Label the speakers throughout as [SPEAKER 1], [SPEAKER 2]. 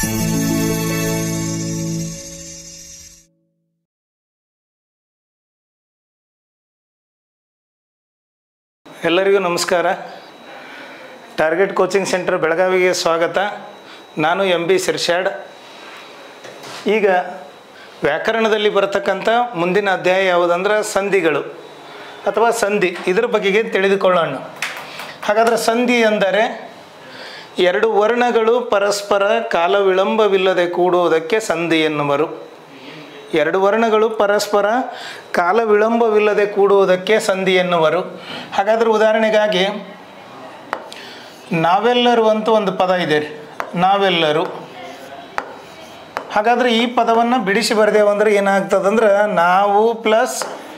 [SPEAKER 1] ಎಲ್ಲರಿಗೂ ನಮಸ್ಕಾರ target coaching centre ಬೆಳಗಾವಿಗೆ ಸ್ವಾಗತ ನಾನು ಎಂ ಬಿ ಸಿರ್ಷಾಡ್ ಈಗ ವ್ಯಾಕರಣದಲ್ಲಿ ಬರತಕ್ಕಂಥ ಮುಂದಿನ ಅಧ್ಯಾಯ ಯಾವುದಂದ್ರೆ ಸಂಧಿಗಳು ಅಥವಾ ಸಂಧಿ ಇದ್ರ ಬಗೆಗೆ ತಿಳಿದುಕೊಳ್ಳೋಣ ಹಾಗಾದರೆ ಸಂಧಿ ಎಂದರೆ ಎರಡು ವರ್ಣಗಳು ಪರಸ್ಪರ ಕಾಲ ವಿಳಂಬವಿಲ್ಲದೆ ಕೂಡುವುದಕ್ಕೆ ಸಂಧಿ ಎನ್ನುವರು ಎರಡು ವರ್ಣಗಳು ಪರಸ್ಪರ ಕಾಲ ವಿಳಂಬವಿಲ್ಲದೆ ಕೂಡುವುದಕ್ಕೆ ಸಂಧಿ ಎನ್ನುವರು ಹಾಗಾದರೆ ಉದಾಹರಣೆಗಾಗಿ ನಾವೆಲ್ಲರೂ ಅಂತ ಒಂದು ಪದ ಇದೆ ನಾವೆಲ್ಲರೂ ಹಾಗಾದರೆ ಈ ಪದವನ್ನು ಬಿಡಿಸಿ ಬರೆದೇವು ಅಂದ್ರೆ ಏನಾಗ್ತದಂದ್ರೆ ನಾವು ಪ್ಲಸ್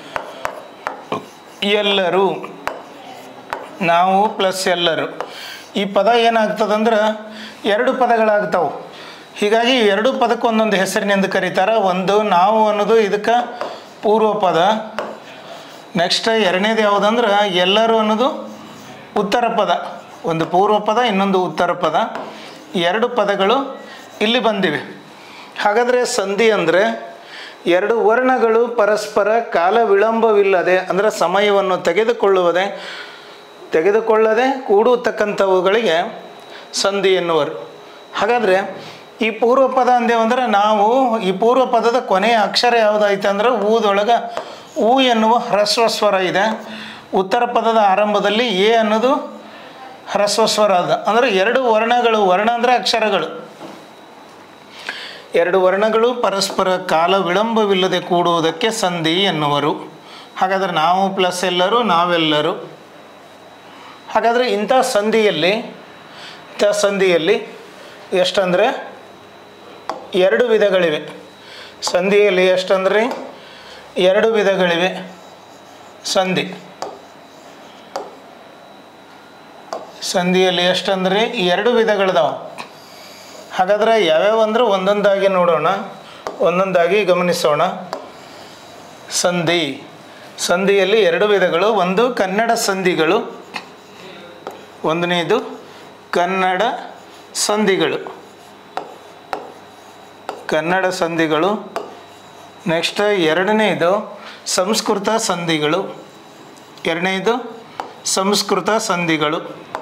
[SPEAKER 1] ಎಲ್ಲರೂ ನಾವು ಪ್ಲಸ್ ಎಲ್ಲರೂ ಈ ಪದ ಏನಾಗ್ತದಂದ್ರೆ ಎರಡು ಪದಗಳಾಗ್ತಾವೆ ಹೀಗಾಗಿ ಎರಡು ಪದಕ್ಕೆ ಒಂದೊಂದು ಹೆಸರಿನಿಂದ ಕರೀತಾರೆ ಒಂದು ನಾವು ಅನ್ನೋದು ಇದಕ್ಕೆ ಪೂರ್ವ ಪದ ನೆಕ್ಸ್ಟ್ ಎರಡನೇದು ಯಾವುದಂದ್ರೆ ಎಲ್ಲರೂ ಅನ್ನೋದು ಉತ್ತರ ಪದ ಒಂದು ಪೂರ್ವ ಪದ ಇನ್ನೊಂದು ಉತ್ತರ ಪದ ಎರಡು ಪದಗಳು ಇಲ್ಲಿ ಬಂದಿವೆ ಹಾಗಾದರೆ ಸಂಧಿ ಅಂದರೆ ಎರಡು ವರ್ಣಗಳು ಪರಸ್ಪರ ಕಾಲ ವಿಳಂಬವಿಲ್ಲದೆ ಅಂದರೆ ಸಮಯವನ್ನು ತೆಗೆದುಕೊಳ್ಳುವುದೇ ತೆಗೆದುಕೊಳ್ಳದೆ ಕೂಡತಕ್ಕಂಥವುಗಳಿಗೆ ಸಂಧಿ ಎನ್ನುವರು ಹಾಗಾದರೆ ಈ ಪೂರ್ವ ಪದ ಅಂದೇವಂದ್ರೆ ನಾವು ಈ ಪೂರ್ವ ಪದದ ಕೊನೆಯ ಅಕ್ಷರ ಯಾವುದಾಯ್ತು ಅಂದ್ರೆ ಊದೊಳಗೆ ಊ ಎನ್ನುವ ಹ್ರಸ್ವ ಸ್ವರ ಇದೆ ಉತ್ತರ ಪದದ ಆರಂಭದಲ್ಲಿ ಎ ಅನ್ನೋದು ಹ್ರಸ್ವ ಸ್ವರ ಅದ ಅಂದರೆ ಎರಡು ವರ್ಣಗಳು ವರ್ಣ ಅಂದರೆ ಅಕ್ಷರಗಳು ಎರಡು ವರ್ಣಗಳು ಪರಸ್ಪರ ಕಾಲ ವಿಳಂಬವಿಲ್ಲದೆ ಕೂಡುವುದಕ್ಕೆ ಸಂಧಿ ಎನ್ನುವರು ಹಾಗಾದರೆ ನಾವು ಪ್ಲಸ್ ಎಲ್ಲರೂ ನಾವೆಲ್ಲರೂ ಹಾಗಾದರೆ ಇಂಥ ಸಂಧಿಯಲ್ಲಿ ಇಂಥ ಸಂಧಿಯಲ್ಲಿ ಎಷ್ಟಂದರೆ ಎರಡು ವಿಧಗಳಿವೆ ಸಂಧಿಯಲ್ಲಿ ಎಷ್ಟಂದ್ರೆ ಎರಡು ವಿಧಗಳಿವೆ ಸಂಧಿ ಸಂಧಿಯಲ್ಲಿ ಎಷ್ಟಂದ್ರೆ ಎರಡು ವಿಧಗಳಿದಾವೆ ಹಾಗಾದರೆ ಯಾವ್ಯಾವ ಅಂದ್ರೆ ಒಂದೊಂದಾಗಿ ನೋಡೋಣ ಒಂದೊಂದಾಗಿ ಗಮನಿಸೋಣ ಸಂಧಿ ಸಂಧಿಯಲ್ಲಿ ಎರಡು ವಿಧಗಳು ಒಂದು ಕನ್ನಡ ಸಂಧಿಗಳು ಒಂದನೇದು ಕನ್ನಡ ಸಂಧಿಗಳು ಕನ್ನಡ ಸಂಧಿಗಳು ನೆಕ್ಸ್ಟ್ ಎರಡನೇದು ಸಂಸ್ಕೃತ ಸಂಧಿಗಳು ಎರಡನೇದು ಸಂಸ್ಕೃತ ಸಂಧಿಗಳು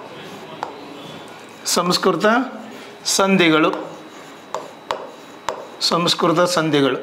[SPEAKER 1] ಸಂಸ್ಕೃತ ಸಂಧಿಗಳು ಸಂಸ್ಕೃತ ಸಂಧಿಗಳು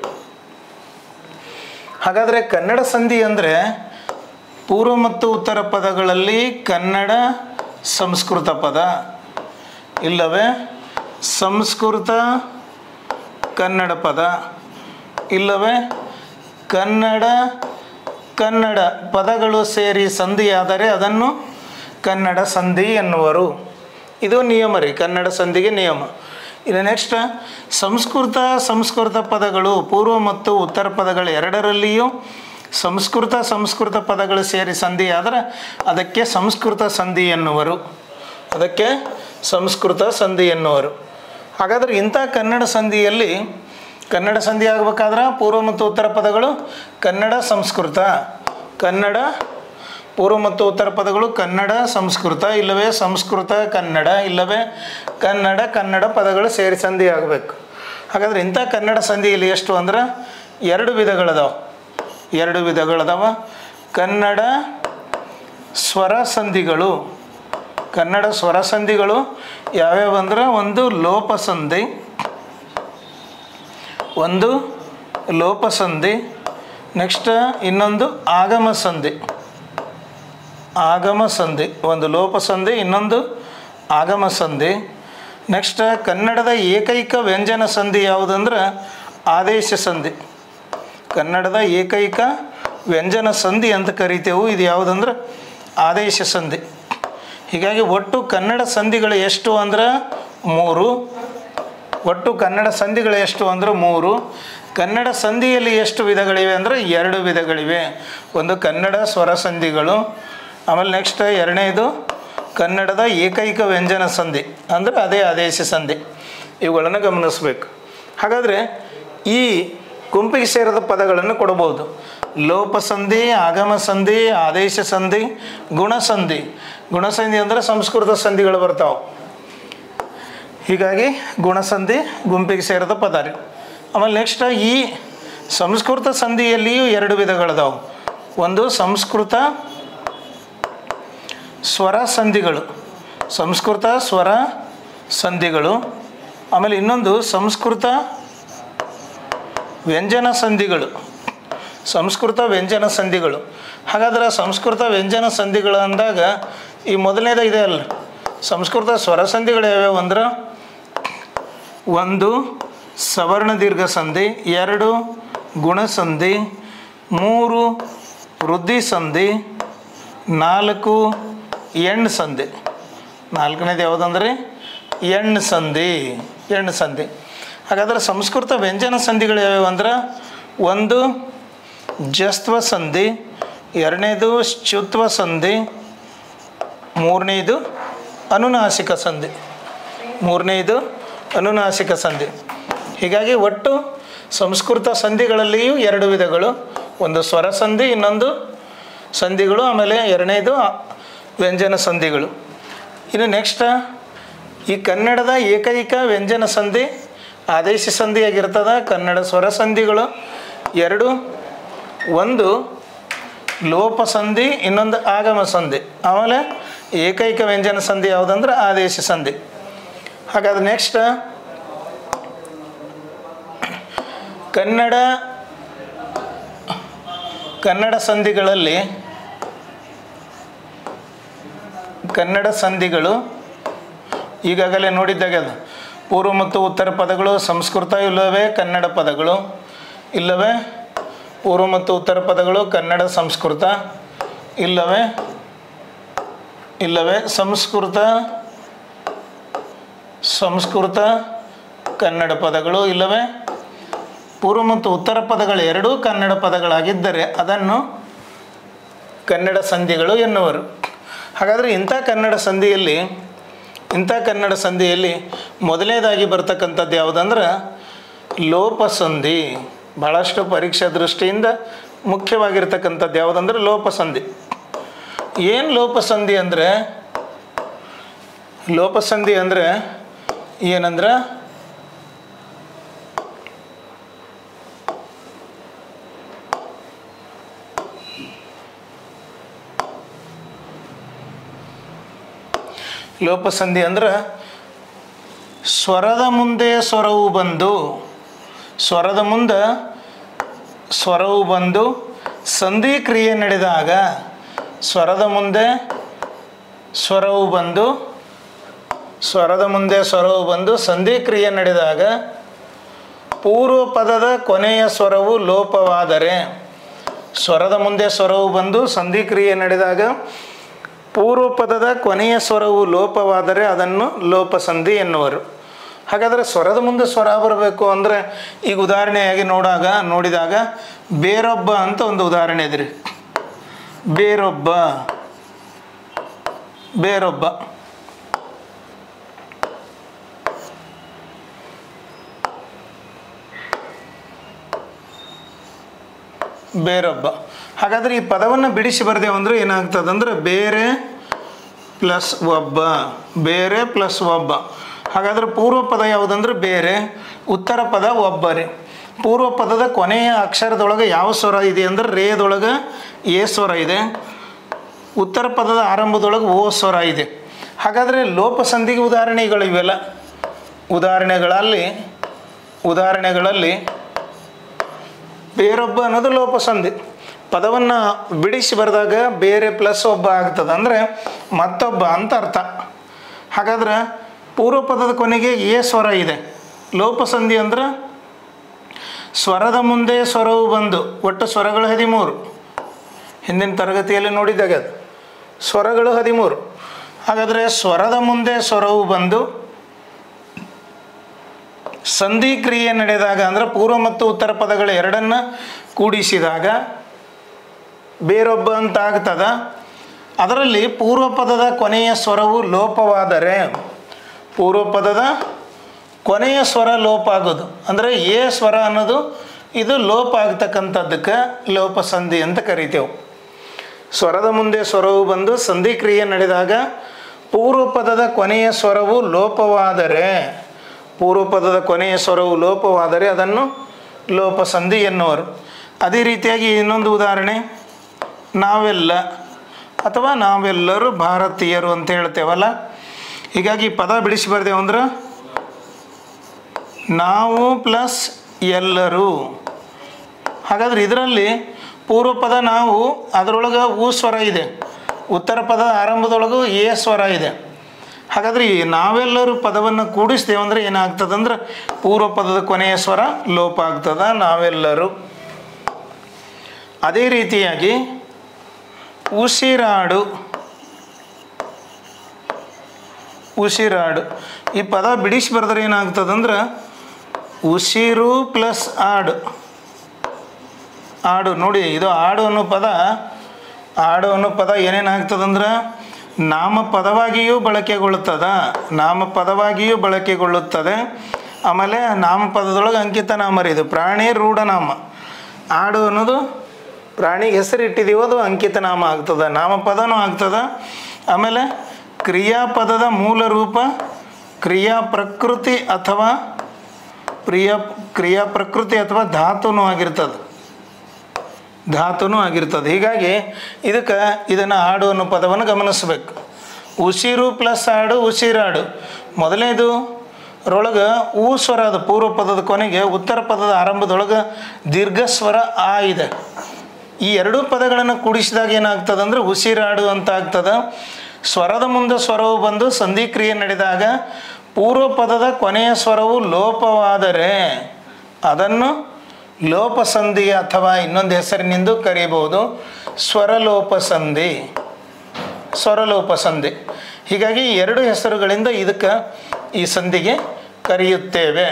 [SPEAKER 1] ಹಾಗಾದರೆ ಕನ್ನಡ ಸಂಧಿ ಅಂದರೆ ಪೂರ್ವ ಮತ್ತು ಉತ್ತರ ಪದಗಳಲ್ಲಿ ಕನ್ನಡ ಸಂಸ್ಕೃತ ಪದ ಇಲ್ಲವೇ ಸಂಸ್ಕೃತ ಕನ್ನಡ ಪದ ಇಲ್ಲವೇ ಕನ್ನಡ ಕನ್ನಡ ಪದಗಳು ಸೇರಿ ಸಂಧಿಯಾದರೆ ಅದನ್ನು ಕನ್ನಡ ಸಂಧಿ ಎನ್ನುವರು ಇದು ನಿಯಮ ರೀ ಕನ್ನಡ ಸಂಧಿಗೆ ನಿಯಮ ಇನ್ನು ನೆಕ್ಸ್ಟ್ ಸಂಸ್ಕೃತ ಸಂಸ್ಕೃತ ಪದಗಳು ಪೂರ್ವ ಮತ್ತು ಉತ್ತರ ಪದಗಳು ಎರಡರಲ್ಲಿಯೂ ಸಂಸ್ಕೃತ ಸಂಸ್ಕೃತ ಪದಗಳು ಸೇರಿ ಸಂಧಿ ಆದರೆ ಅದಕ್ಕೆ ಸಂಸ್ಕೃತ ಸಂಧಿ ಎನ್ನುವರು ಅದಕ್ಕೆ ಸಂಸ್ಕೃತ ಸಂಧಿ ಎನ್ನುವರು ಹಾಗಾದರೆ ಇಂಥ ಕನ್ನಡ ಸಂಧಿಯಲ್ಲಿ ಕನ್ನಡ ಸಂಧಿ ಆಗಬೇಕಾದ್ರೆ ಪೂರ್ವ ಮತ್ತು ಉತ್ತರ ಪದಗಳು ಕನ್ನಡ ಸಂಸ್ಕೃತ ಕನ್ನಡ ಪೂರ್ವ ಮತ್ತು ಉತ್ತರ ಪದಗಳು ಕನ್ನಡ ಸಂಸ್ಕೃತ ಇಲ್ಲವೇ ಸಂಸ್ಕೃತ ಕನ್ನಡ ಇಲ್ಲವೇ ಕನ್ನಡ ಕನ್ನಡ ಪದಗಳು ಸೇರಿ ಸಂಧಿ ಆಗಬೇಕು ಹಾಗಾದ್ರೆ ಇಂಥ ಕನ್ನಡ ಸಂಧಿಯಲ್ಲಿ ಎಷ್ಟು ಅಂದ್ರೆ ಎರಡು ವಿಧಗಳದಾವ ಎರಡು ವಿಧಗಳದಾವ ಕನ್ನಡ ಸ್ವರ ಸಂಧಿಗಳು ಕನ್ನಡ ಸ್ವರ ಸಂಧಿಗಳು ಯಾವ್ಯಾವ ಅಂದ್ರೆ ಒಂದು ಲೋಪ ಸಂಧಿ ಒಂದು ಲೋಪ ಸಂಧಿ ನೆಕ್ಸ್ಟ್ ಇನ್ನೊಂದು ಆಗಮ ಸಂಧಿ ಆಗಮ ಸಂಧಿ ಒಂದು ಲೋಪ ಸಂಧಿ ಇನ್ನೊಂದು ಆಗಮ ಸಂಧಿ ನೆಕ್ಸ್ಟ್ ಕನ್ನಡದ ಏಕೈಕ ವ್ಯಂಜನ ಸಂಧಿ ಯಾವುದಂದ್ರೆ ಆದೇಶ ಸಂಧಿ ಕನ್ನಡದ ಏಕೈಕ ವ್ಯಂಜನ ಸಂಧಿ ಅಂತ ಕರಿತೇವೆ ಇದು ಯಾವುದಂದ್ರೆ ಆದೇಶ ಸಂಧಿ ಹೀಗಾಗಿ ಒಟ್ಟು ಕನ್ನಡ ಸಂಧಿಗಳು ಎಷ್ಟು ಅಂದ್ರೆ ಮೂರು ಒಟ್ಟು ಕನ್ನಡ ಸಂಧಿಗಳು ಎಷ್ಟು ಅಂದ್ರೆ ಮೂರು ಕನ್ನಡ ಸಂಧಿಯಲ್ಲಿ ಎಷ್ಟು ವಿಧಗಳಿವೆ ಅಂದರೆ ಎರಡು ವಿಧಗಳಿವೆ ಒಂದು ಕನ್ನಡ ಸ್ವರ ಸಂಧಿಗಳು ಆಮೇಲೆ ನೆಕ್ಸ್ಟ್ ಎರಡನೇದು ಕನ್ನಡದ ಏಕೈಕ ವ್ಯಂಜನ ಸಂಧಿ ಅಂದರೆ ಅದೇ ಆದೇಶ ಸಂಧಿ ಇವುಗಳನ್ನು ಗಮನಿಸಬೇಕು ಹಾಗಾದರೆ ಈ ಗುಂಪಿಗೆ ಸೇರಿದ ಪದಗಳನ್ನು ಕೊಡಬಹುದು ಲೋಪ ಸಂಧಿ ಆಗಮ ಸಂಧಿ ಆದೇಶ ಸಂಧಿ ಗುಣಸಂಧಿ ಗುಣಸಂಧಿ ಅಂದರೆ ಸಂಸ್ಕೃತ ಸಂಧಿಗಳು ಬರ್ತಾವೆ ಹೀಗಾಗಿ ಗುಣಸಂಧಿ ಗುಂಪಿಗೆ ಸೇರಿದ ಪದ ರೀ ಆಮೇಲೆ ನೆಕ್ಸ್ಟ್ ಈ ಸಂಸ್ಕೃತ ಸಂಧಿಯಲ್ಲಿಯೂ ಎರಡು ವಿಧಗಳದಾವು ಒಂದು ಸಂಸ್ಕೃತ ಸ್ವರ ಸಂಧಿಗಳು ಸಂಸ್ಕೃತ ಸ್ವರ ಸಂಧಿಗಳು ಆಮೇಲೆ ಇನ್ನೊಂದು ಸಂಸ್ಕೃತ ವ್ಯಂಜನ ಸಂಧಿಗಳು ಸಂಸ್ಕೃತ ವ್ಯಂಜನ ಸಂಧಿಗಳು ಹಾಗಾದ್ರೆ ಸಂಸ್ಕೃತ ವ್ಯಂಜನ ಸಂಧಿಗಳು ಅಂದಾಗ ಈ ಮೊದಲನೇದು ಇದೆ ಅಲ್ಲ ಸಂಸ್ಕೃತ ಸ್ವರ ಸಂಧಿಗಳು ಯಾವ್ಯಾವು ಅಂದ್ರೆ ಒಂದು ಸವರ್ಣ ದೀರ್ಘ ಸಂಧಿ ಎರಡು ಗುಣಸಂಧಿ ಮೂರು ವೃದ್ಧಿ ಸಂಧಿ ನಾಲ್ಕು ಎಣ್ಣು ಸಂಧಿ ನಾಲ್ಕನೇದು ಯಾವುದಂದ್ರೆ ಎಣ್ಣು ಸಂಧಿ ಎಣ್ಣು ಸಂಧಿ ಹಾಗಾದ್ರೆ ಸಂಸ್ಕೃತ ವ್ಯಂಜನ ಸಂಧಿಗಳು ಯಾವ್ಯಾವು ಅಂದ್ರೆ ಒಂದು ಜಸ್ತ್ವ ಸಂಧಿ ಎರಡನೇದು ಶ್ಚುತ್ವ ಸಂಧಿ ಮೂರನೇದು ಅನುನಾಸಿಕ ಸಂಧಿ ಮೂರನೇದು ಅನುನಾಸಿಕ ಸಂಧಿ ಹೀಗಾಗಿ ಒಟ್ಟು ಸಂಸ್ಕೃತ ಸಂಧಿಗಳಲ್ಲಿಯೂ ಎರಡು ವಿಧಗಳು ಒಂದು ಸ್ವರ ಸಂಧಿ ಇನ್ನೊಂದು ಸಂಧಿಗಳು ಆಮೇಲೆ ಎರಡನೇದು ವ್ಯಂಜನ ಸಂಧಿಗಳು ಇನ್ನು ನೆಕ್ಸ್ಟ್ ಈ ಕನ್ನಡದ ಏಕೈಕ ವ್ಯಂಜನ ಸಂಧಿ ಆದೇಶ ಸಂಧಿಯಾಗಿರ್ತದ ಕನ್ನಡ ಸ್ವರ ಸಂಧಿಗಳು ಎರಡು ಒಂದು ಲೋಪ ಸಂಧಿ ಇನ್ನೊಂದು ಆಗಮ ಸಂಧಿ ಆಮೇಲೆ ಏಕೈಕ ವ್ಯಂಜನ ಸಂಧಿ ಯಾವುದಂದ್ರೆ ಆದೇಶ ಸಂಧಿ ಹಾಗಾದ್ರೆ ನೆಕ್ಸ್ಟ್ ಕನ್ನಡ ಕನ್ನಡ ಸಂಧಿಗಳಲ್ಲಿ ಕನ್ನಡ ಸಂಧಿಗಳು ಈಗಾಗಲೇ ನೋಡಿದ್ದಾಗೆ ಅದು ಪೂರ್ವ ಮತ್ತು ಉತ್ತರ ಪದಗಳು ಸಂಸ್ಕೃತ ಇಲ್ಲವೇ ಕನ್ನಡ ಪದಗಳು ಇಲ್ಲವೇ ಪೂರ್ವ ಮತ್ತು ಉತ್ತರ ಪದಗಳು ಕನ್ನಡ ಸಂಸ್ಕೃತ ಇಲ್ಲವೇ ಇಲ್ಲವೇ ಸಂಸ್ಕೃತ ಸಂಸ್ಕೃತ ಕನ್ನಡ ಪದಗಳು ಇಲ್ಲವೇ ಪೂರ್ವ ಮತ್ತು ಉತ್ತರ ಪದಗಳು ಎರಡೂ ಕನ್ನಡ ಪದಗಳಾಗಿದ್ದರೆ ಅದನ್ನು ಕನ್ನಡ ಸಂಧಿಗಳು ಎನ್ನುವರು ಹಾಗಾದರೆ ಇಂಥ ಕನ್ನಡ ಸಂಧಿಯಲ್ಲಿ ಇಂಥ ಕನ್ನಡ ಸಂಧಿಯಲ್ಲಿ ಮೊದಲನೇದಾಗಿ ಬರ್ತಕ್ಕಂಥದ್ದು ಯಾವುದಂದ್ರೆ ಲೋಪಸಂಧಿ ಭಾಳಷ್ಟು ಪರೀಕ್ಷಾ ದೃಷ್ಟಿಯಿಂದ ಮುಖ್ಯವಾಗಿರ್ತಕ್ಕಂಥದ್ದು ಯಾವುದಂದ್ರೆ ಲೋಪಸಂಧಿ ಏನು ಲೋಪಸಂಧಿ ಅಂದರೆ ಲೋಪಸಂಧಿ ಅಂದರೆ ಏನಂದ್ರೆ ಲೋಪಸಂಧಿ ಅಂದ್ರೆ ಸ್ವರದ ಮುಂದೆ ಸ್ವರವು ಬಂದು ಸ್ವರದ ಮುಂದೆ ಸ್ವರವು ಬಂದು ಸಂಧಿ ಕ್ರಿಯೆ ನಡೆದಾಗ ಸ್ವರದ ಮುಂದೆ ಸ್ವರವು ಬಂದು ಸ್ವರದ ಮುಂದೆ ಸ್ವರವು ಬಂದು ಸಂಧಿ ಕ್ರಿಯೆ ನಡೆದಾಗ ಪೂರ್ವ ಪದದ ಕೊನೆಯ ಸ್ವರವು ಲೋಪವಾದರೆ ಸ್ವರದ ಮುಂದೆ ಸ್ವರವು ಬಂದು ಸಂಧಿ ಕ್ರಿಯೆ ನಡೆದಾಗ ಪೂರ್ವ ಪದದ ಕೊನೆಯ ಸ್ವರವು ಲೋಪವಾದರೆ ಅದನ್ನು ಲೋಪಸಂಧಿ ಎನ್ನುವರು ಹಾಗಾದರೆ ಸ್ವರದ ಮುಂದೆ ಸ್ವರ ಬರಬೇಕು ಅಂದರೆ ಈಗ ಉದಾಹರಣೆಯಾಗಿ ನೋಡಾಗ ನೋಡಿದಾಗ ಬೇರೊಬ್ಬ ಅಂತ ಒಂದು ಉದಾಹರಣೆ ಇದ್ರಿ ಬೇರೊಬ್ಬ ಬೇರೊಬ್ಬ ಬೇರೊಬ್ಬ ಹಾಗಾದರೆ ಈ ಪದವನ್ನು ಬಿಡಿಸಿ ಬರೆದೇವು ಅಂದರೆ ಏನಾಗ್ತದಂದ್ರೆ ಬೇರೆ ಪ್ಲಸ್ ಒಬ್ಬ ಬೇರೆ ಪ್ಲಸ್ ಒಬ್ಬ ಹಾಗಾದರೆ ಪೂರ್ವ ಪದ ಯಾವುದಂದ್ರೆ ಬೇರೆ ಉತ್ತರ ಪದ ಒಬ್ಬರೇ ಪೂರ್ವ ಪದದ ಕೊನೆಯ ಅಕ್ಷರದೊಳಗೆ ಯಾವ ಸ್ವರ ಇದೆ ಅಂದ್ರೆ ರೇದೊಳಗೆ ಎ ಸ್ವರ ಇದೆ ಉತ್ತರ ಪದದ ಆರಂಭದೊಳಗೆ ಓ ಸ್ವರ ಇದೆ ಹಾಗಾದರೆ ಲೋಪಸಂಧಿಗೆ ಉದಾಹರಣೆಗಳು ಇವೆಲ್ಲ ಉದಾಹರಣೆಗಳಲ್ಲಿ ಉದಾಹರಣೆಗಳಲ್ಲಿ ಬೇರೊಬ್ಬ ಅನ್ನೋದು ಲೋಪಸಂಧಿ ಪದವನ್ನು ಬಿಡಿಸಿ ಬರೆದಾಗ ಬೇರೆ ಪ್ಲಸ್ ಒಬ್ಬ ಆಗ್ತದೆ ಅಂದರೆ ಮತ್ತೊಬ್ಬ ಅಂತ ಅರ್ಥ ಹಾಗಾದ್ರೆ ಪೂರ್ವ ಪದದ ಕೊನೆಗೆ ಎ ಸ್ವರ ಇದೆ ಲೋಪಸಂಧಿ ಅಂದ್ರೆ ಸ್ವರದ ಮುಂದೆ ಸ್ವರವು ಬಂದು ಒಟ್ಟು ಸ್ವರಗಳು ಹದಿಮೂರು ಹಿಂದಿನ ತರಗತಿಯಲ್ಲಿ ನೋಡಿದಾಗ ಅದು ಸ್ವರಗಳು ಹದಿಮೂರು ಹಾಗಾದರೆ ಸ್ವರದ ಮುಂದೆ ಸ್ವರವು ಬಂದು ಸಂಧಿ ಕ್ರಿಯೆ ನಡೆದಾಗ ಅಂದರೆ ಪೂರ್ವ ಮತ್ತು ಉತ್ತರ ಪದಗಳ ಎರಡನ್ನು ಕೂಡಿಸಿದಾಗ ಬೇರೊಬ್ಬ ಅಂತ ಆಗ್ತದ ಅದರಲ್ಲಿ ಪೂರ್ವ ಪದದ ಕೊನೆಯ ಸ್ವರವು ಲೋಪವಾದರೆ ಪೂರ್ವ ಪದದ ಕೊನೆಯ ಸ್ವರ ಲೋಪ ಆಗೋದು ಅಂದರೆ ಎ ಸ್ವರ ಅನ್ನೋದು ಇದು ಲೋಪ ಆಗ್ತಕ್ಕಂಥದ್ದಕ್ಕೆ ಲೋಪಸಂಧಿ ಅಂತ ಕರಿತೇವೆ ಸ್ವರದ ಮುಂದೆ ಸ್ವರವು ಬಂದು ಸಂಧಿ ಕ್ರಿಯೆ ನಡೆದಾಗ ಪೂರ್ವ ಪದದ ಕೊನೆಯ ಸ್ವರವು ಲೋಪವಾದರೆ ಪೂರ್ವ ಪದದ ಕೊನೆಯ ಸ್ವರವು ಲೋಪವಾದರೆ ಅದನ್ನು ಲೋಪಸಂಧಿ ಎನ್ನುವರು ಅದೇ ರೀತಿಯಾಗಿ ಇನ್ನೊಂದು ಉದಾಹರಣೆ ನಾವೆಲ್ಲ ಅಥವಾ ನಾವೆಲ್ಲರೂ ಭಾರತೀಯರು ಅಂತ ಹೇಳ್ತೇವಲ್ಲ ಹೀಗಾಗಿ ಪದ ಬಿಡಿಸಿ ಬರ್ದೇವು ಅಂದ್ರೆ ನಾವು ಪ್ಲಸ್ ಎಲ್ಲರೂ ಹಾಗಾದ್ರೆ ಇದರಲ್ಲಿ ಪೂರ್ವ ಪದ ನಾವು ಅದರೊಳಗೆ ಊ ಸ್ವರ ಇದೆ ಉತ್ತರ ಪದ ಆರಂಭದೊಳಗೂ ಎ ಸ್ವರ ಇದೆ ಹಾಗಾದ್ರೆ ಈ ನಾವೆಲ್ಲರೂ ಪದವನ್ನು ಕೂಡಿಸ್ತೇವೆ ಅಂದರೆ ಏನಾಗ್ತದೆ ಅಂದ್ರೆ ಪೂರ್ವ ಪದದ ಕೊನೆಯ ಸ್ವರ ಲೋಪ ಆಗ್ತದ ನಾವೆಲ್ಲರೂ ಅದೇ ರೀತಿಯಾಗಿ ಉಸಿರಾಡು ಉಸಿರಾಡು ಈ ಪದ ಬಿಡಿಸಿ ಬರೆದ್ರೆ ಏನಾಗ್ತದಂದ್ರೆ ಉಸಿರು ಪ್ಲಸ್ ಆಡು ಆಡು ನೋಡಿ ಇದು ಆಡು ಅನ್ನೋ ಪದ ಆಡು ಅನ್ನೋ ಪದ ಏನೇನಾಗ್ತದಂದ್ರೆ ನಾಮಪದವಾಗಿಯೂ ಬಳಕೆಗೊಳ್ಳುತ್ತದ ನಾಮಪದವಾಗಿಯೂ ಬಳಕೆಗೊಳ್ಳುತ್ತದೆ ಆಮೇಲೆ ನಾಮಪದದೊಳಗೆ ಅಂಕಿತ ನಾಮ ರೀ ಇದು ಪ್ರಾಣಿ ರೂಢನಾಮ ಆಡು ಅನ್ನೋದು ಪ್ರಾಣಿಗೆ ಹೆಸರು ಇಟ್ಟಿದ್ದೀವೋ ಅದು ಅಂಕಿತ ನಾಮ ಆಗ್ತದೆ ನಾಮಪದನೂ ಆಗ್ತದೆ ಆಮೇಲೆ ಕ್ರಿಯಾಪದದ ಮೂಲ ರೂಪ ಕ್ರಿಯಾ ಪ್ರಕೃತಿ ಅಥವಾ ಪ್ರಿಯ ಕ್ರಿಯಾ ಪ್ರಕೃತಿ ಅಥವಾ ಧಾತುನೂ ಆಗಿರ್ತದೆ ಧಾತುನೂ ಆಗಿರ್ತದೆ ಹೀಗಾಗಿ ಇದಕ್ಕೆ ಇದನ್ನು ಆಡು ಅನ್ನೋ ಪದವನ್ನು ಗಮನಿಸಬೇಕು ಉಸಿರು ಪ್ಲಸ್ ಆಡು ಉಸಿರಾಡು ಮೊದಲನೇದು ಅದರೊಳಗೆ ಊ ಸ್ವರ ಅದು ಪೂರ್ವ ಪದದ ಕೊನೆಗೆ ಉತ್ತರ ಪದದ ಆರಂಭದೊಳಗೆ ದೀರ್ಘ ಸ್ವರ ಆ ಇದೆ ಈ ಎರಡೂ ಪದಗಳನ್ನು ಕೂಡಿಸಿದಾಗ ಏನಾಗ್ತದೆ ಅಂದರೆ ಉಸಿರಾಡು ಅಂತ ಆಗ್ತದೆ ಸ್ವರದ ಮುಂದೆ ಸ್ವರವು ಬಂದು ಸಂಧಿಕ್ರಿಯೆ ನಡೆದಾಗ ಪೂರ್ವ ಪದದ ಕೊನೆಯ ಸ್ವರವು ಲೋಪವಾದರೆ ಅದನ್ನು ಲೋಪಸಂಧಿ ಅಥವಾ ಇನ್ನೊಂದು ಹೆಸರಿನಿಂದ ಕರೀಬೋದು ಸ್ವರಲೋಪಸಂಧಿ ಸ್ವರಲೋಪಸಂಧಿ ಹೀಗಾಗಿ ಈ ಎರಡು ಹೆಸರುಗಳಿಂದ ಇದಕ್ಕೆ ಈ ಸಂಧಿಗೆ ಕರೆಯುತ್ತೇವೆ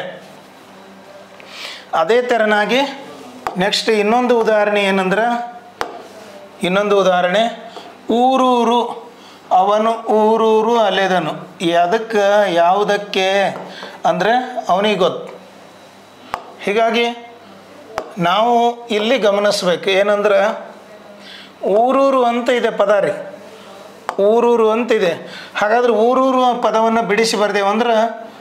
[SPEAKER 1] ಅದೇ ಥರನಾಗಿ ನೆಕ್ಸ್ಟ್ ಇನ್ನೊಂದು ಉದಾಹರಣೆ ಏನಂದ್ರೆ ಇನ್ನೊಂದು ಉದಾಹರಣೆ ಊರೂರು ಅವನು ಊರೂರು ಅಲೆದನು ಅದಕ್ಕೆ ಯಾವುದಕ್ಕೆ ಅಂದರೆ ಅವನಿಗೆ ಗೊತ್ತು ಹೀಗಾಗಿ ನಾವು ಇಲ್ಲಿ ಗಮನಿಸ್ಬೇಕು ಏನಂದ್ರೆ ಊರೂರು ಅಂತ ಇದೆ ಪದ ರೀ ಊರೂರು ಅಂತಿದೆ ಹಾಗಾದ್ರೆ ಊರೂರು ಪದವನ್ನು ಬಿಡಿಸಿ ಬರ್ದೇವು ಅಂದ್ರೆ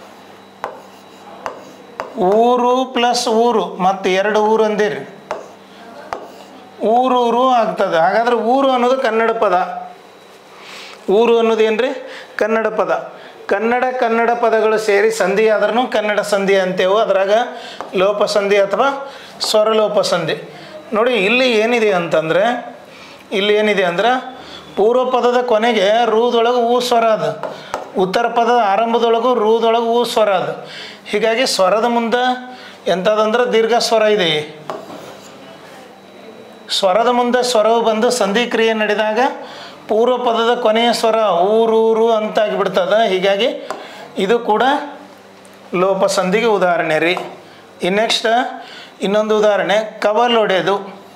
[SPEAKER 1] ಊರು ಪ್ಲಸ್ ಊರು ಮತ್ತು ಎರಡು ಊರು ಅಂದಿರಿ ಊರೂರು ಆಗ್ತದೆ ಹಾಗಾದ್ರೆ ಊರು ಅನ್ನೋದು ಕನ್ನಡ ಪದ ಊರು ಅನ್ನೋದು ಏನ್ರಿ ಕನ್ನಡ ಪದ ಕನ್ನಡ ಕನ್ನಡ ಪದಗಳು ಸೇರಿ ಸಂಧಿ ಆದ್ರೂ ಕನ್ನಡ ಸಂಧಿ ಅಂತೇವು ಅದ್ರಾಗ ಲೋಪ ಸಂಧಿ ಅಥವಾ ಸ್ವರಲೋಪ ಸಂಧಿ ನೋಡಿ ಇಲ್ಲಿ ಏನಿದೆ ಅಂತಂದರೆ ಇಲ್ಲಿ ಏನಿದೆ ಅಂದ್ರೆ ಪೂರ್ವ ಪದದ ಕೊನೆಗೆ ರೂದೊಳಗೆ ಊ ಸ್ವರ ಅದು ಉತ್ತರ ಪದದ ಆರಂಭದೊಳಗೂ ರೂದೊಳಗೆ ಊ ಸ್ವರ ಅದು ಹೀಗಾಗಿ ಸ್ವರದ ಮುಂದೆ ಎಂಥದಂದ್ರೆ ದೀರ್ಘ ಸ್ವರ ಇದೆ ಸ್ವರದ ಮುಂದೆ ಸ್ವರವು ಬಂದು ಸಂಧಿ ಕ್ರಿಯೆ ನಡೆದಾಗ ಪೂರ್ವ ಪದದ ಕೊನೆಯ ಸ್ವರ ಊರೂರು ಅಂತ ಆಗಿಬಿಡ್ತದೆ ಹೀಗಾಗಿ ಇದು ಕೂಡ ಲೋಪ ಸಂಧಿಗೆ ಉದಾಹರಣೆ ರೀ ಇನ್ನು ನೆಕ್ಸ್ಟ್ ಇನ್ನೊಂದು ಉದಾಹರಣೆ ಕವಲ್ ಒಡೆದು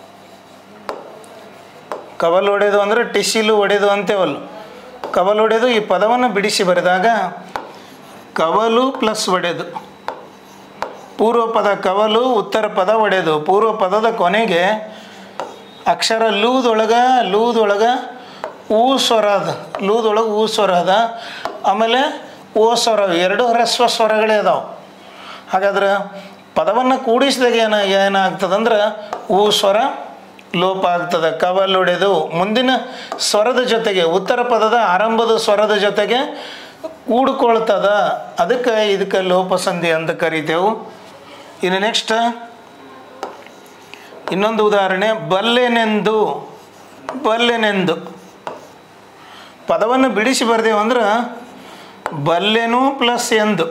[SPEAKER 1] ಕವಲ್ ಒಡೆದು ಅಂದರೆ ಟಿಸಿಲು ಒಡೆದು ಅಂತೇವಲ್ಲ ಕವಲ್ ಒಡೆದು ಈ ಪದವನ್ನು ಬಿಡಿಸಿ ಬರೆದಾಗ ಕವಲು ಪ್ಲಸ್ ಒಡೆದು ಪೂರ್ವ ಪದ ಕವಲು ಉತ್ತರ ಪದ ಒಡೆದು ಪೂರ್ವ ಪದದ ಕೊನೆಗೆ ಅಕ್ಷರ ಲೂದೊಳಗ ಲೂದೊಳಗ ಊ ಸ್ವರ ಅದ ಲೂದೊಳಗೆ ಊ ಸ್ವರ ಅದ ಆಮೇಲೆ ಓ ಸ್ವರ ಎರಡು ಹ್ರಸ್ವ ಸ್ವರಗಳೇ ಅದಾವೆ ಹಾಗಾದ್ರೆ ಪದವನ್ನು ಕೂಡಿಸಿದಾಗ ಏನ ಏನಾಗ್ತದಂದ್ರೆ ಊ ಸ್ವರ ಲೋಪ ಆಗ್ತದೆ ಕವಲೊಡೆದು ಮುಂದಿನ ಸ್ವರದ ಜೊತೆಗೆ ಉತ್ತರ ಪದದ ಆರಂಭದ ಸ್ವರದ ಜೊತೆಗೆ ಕೂಡ್ಕೊಳ್ತದ ಅದಕ್ಕೆ ಇದಕ್ಕೆ ಲೋಪಸಂಧಿ ಅಂತ ಕರಿತೇವೆ ಇನ್ನು ನೆಕ್ಸ್ಟ್ ಇನ್ನೊಂದು ಉದಾಹರಣೆ ಬಲ್ಲೆನೆಂದು ಬಲ್ಲೆನೆಂದು ಪದವನ್ನು ಬಿಡಿಸಿ ಬರ್ದೇವು ಅಂದ್ರೆ ಬಲ್ಲೆನು ಪ್ಲಸ್ ಎಂದು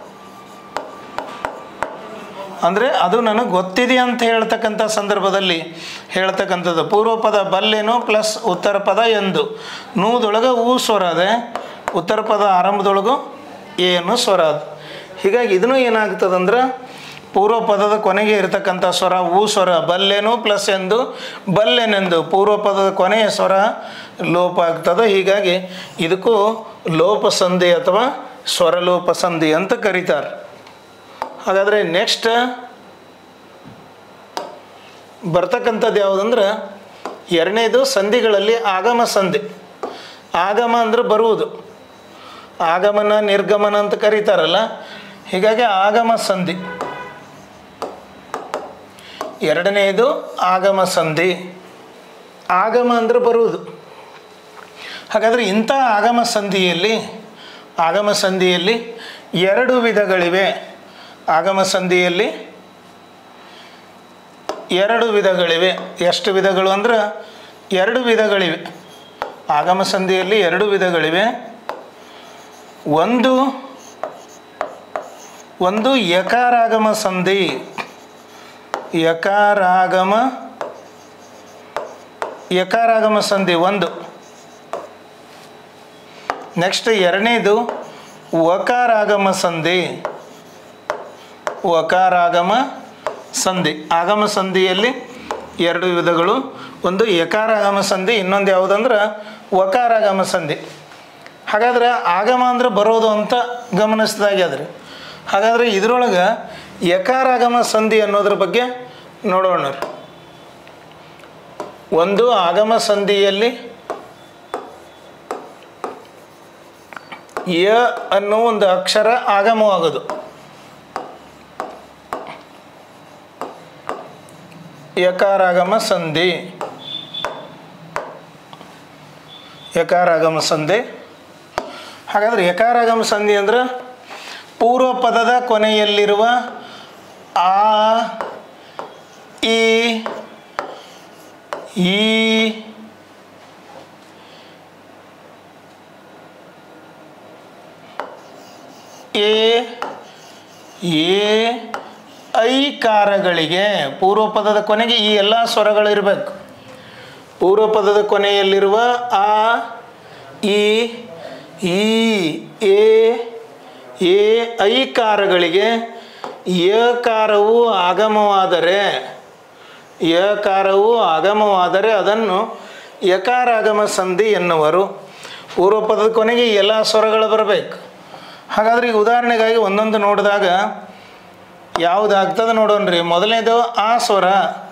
[SPEAKER 1] ಅಂದರೆ ಅದು ನನಗೆ ಗೊತ್ತಿದೆ ಅಂತ ಹೇಳ್ತಕ್ಕಂಥ ಸಂದರ್ಭದಲ್ಲಿ ಹೇಳ್ತಕ್ಕಂಥದ್ದು ಪೂರ್ವ ಪದ ಬಲ್ಲೆನು ಪ್ಲಸ್ ಉತ್ತರ ಪದ ಎಂದು ನೂದೊಳಗೆ ಊ ಸ್ವರ ಅದೆ ಉತ್ತರ ಪದ ಆರಂಭದೊಳಗು ಏನು ಸ್ವರ ಅದು ಹೀಗಾಗಿ ಇದನ್ನು ಏನಾಗ್ತದಂದ್ರೆ ಪೂರ್ವ ಪದದ ಕೊನೆಗೆ ಇರತಕ್ಕಂಥ ಸ್ವರ ಊ ಸ್ವರ ಬಲ್ಲೆನು ಪ್ಲಸ್ ಎಂದು ಬಲ್ಲೆನೆಂದು ಪೂರ್ವ ಪದದ ಕೊನೆಯ ಸ್ವರ ಲೋಪ ಆಗ್ತದೆ ಹೀಗಾಗಿ ಇದಕ್ಕೂ ಲೋಪ ಸಂಧಿ ಅಥವಾ ಸ್ವರಲೋಪ ಸಂಧಿ ಅಂತ ಕರೀತಾರೆ ಹಾಗಾದರೆ ನೆಕ್ಸ್ಟ್ ಬರ್ತಕ್ಕಂಥದ್ದು ಯಾವುದಂದ್ರೆ ಎರಡನೇದು ಸಂಧಿಗಳಲ್ಲಿ ಆಗಮ ಸಂಧಿ ಆಗಮ ಅಂದ್ರೆ ಬರುವುದು ಆಗಮನ ನಿರ್ಗಮನ ಅಂತ ಕರೀತಾರಲ್ಲ ಹೀಗಾಗಿ ಆಗಮ ಸಂಧಿ ಎರಡನೆಯದು ಆಗಮ ಸಂಧಿ ಆಗಮ ಅಂದರೆ ಬರುವುದು ಹಾಗಾದರೆ ಇಂಥ ಆಗಮ ಸಂಧಿಯಲ್ಲಿ ಆಗಮ ಸಂಧಿಯಲ್ಲಿ ಎರಡು ವಿಧಗಳಿವೆ ಆಗಮ ಸಂಧಿಯಲ್ಲಿ ಎರಡು ವಿಧಗಳಿವೆ ಎಷ್ಟು ವಿಧಗಳು ಅಂದ್ರೆ ಎರಡು ವಿಧಗಳಿವೆ ಆಗಮ ಸಂಧಿಯಲ್ಲಿ ಎರಡು ವಿಧಗಳಿವೆ ಒಂದು ಒಂದು ಯಕಾರಾಗಮ ಸಂಧಿ ಯಕಾರಾಗಮ ಯಕಾರಾಗಮ ಸಂಧಿ ಒಂದು ನೆಕ್ಸ್ಟ್ ಎರಡನೇದು ವಕಾರಾಗಮ ಸಂಧಿ ವಕಾರಾಗಮ ಸಂಧಿ ಆಗಮ ಸಂಧಿಯಲ್ಲಿ ಎರಡು ವಿಧಗಳು ಒಂದು ಯಕಾರಾಗಮ ಸಂಧಿ ಇನ್ನೊಂದು ಯಾವುದಂದ್ರೆ ವಕಾರಾಗಮ ಸಂಧಿ ಹಾಗಾದ್ರೆ ಆಗಮ ಅಂದ್ರೆ ಬರೋದು ಅಂತ ಗಮನಿಸ್ದಾಗ್ಯದ್ರಿ ಹಾಗಾದರೆ ಇದರೊಳಗೆ ಯಕಾರಾಗಮ ಸಂಧಿ ಅನ್ನೋದ್ರ ಬಗ್ಗೆ ನೋಡೋಣ ರೀ. ಒಂದು ಆಗಮ ಸಂಧಿಯಲ್ಲಿ ಯ ಅನ್ನೋ ಒಂದು ಅಕ್ಷರ ಆಗಮವಾಗೋದು ಯಕಾರಾಗಮ ಸಂಧಿ ಯಕಾರಾಗಮ ಸಂಧಿ ಹಾಗಾದ್ರೆ ಯಕಾರಾಗಮ ಸಂಧಿ ಅಂದ್ರೆ ಪೂರ್ವ ಪದದ ಕೊನೆಯಲ್ಲಿರುವ ಆ ಈ ಈ ಎ ಎ ಐಕಾರಗಳಿಗೆ ಪೂರ್ವ ಪದದ ಕೊನೆಗೆ ಈ ಎಲ್ಲ ಸ್ವರಗಳು ಇರಬೇಕು ಪೂರ್ವ ಪದದ ಕೊನೆಯಲ್ಲಿರುವ ಆ ಈ ಈ ಎ ಎ ಐಕಾರಗಳಿಗೆ ಯಕಾರವು ಆಗಮವಾದರೆ ಯಕಾರವು ಆಗಮವಾದರೆ ಅದನ್ನು ಯಕಾರಾಗಮ ಸಂಧಿ ಎನ್ನುವರು ಪೂರ್ವ ಪದದ ಕೊನೆಗೆ ಈ ಎಲ್ಲ ಸ್ವರಗಳು ಬರಬೇಕು ಹಾಗಾದ್ರೆ ಈಗ ಉದಾಹರಣೆಗಾಗಿ ಒಂದೊಂದು ನೋಡಿದಾಗ ಯಾವುದಾಗ್ತದೆ ನೋಡೋಣ್ರಿ ಮೊದಲನೇದು ಆ ಸ್ವರ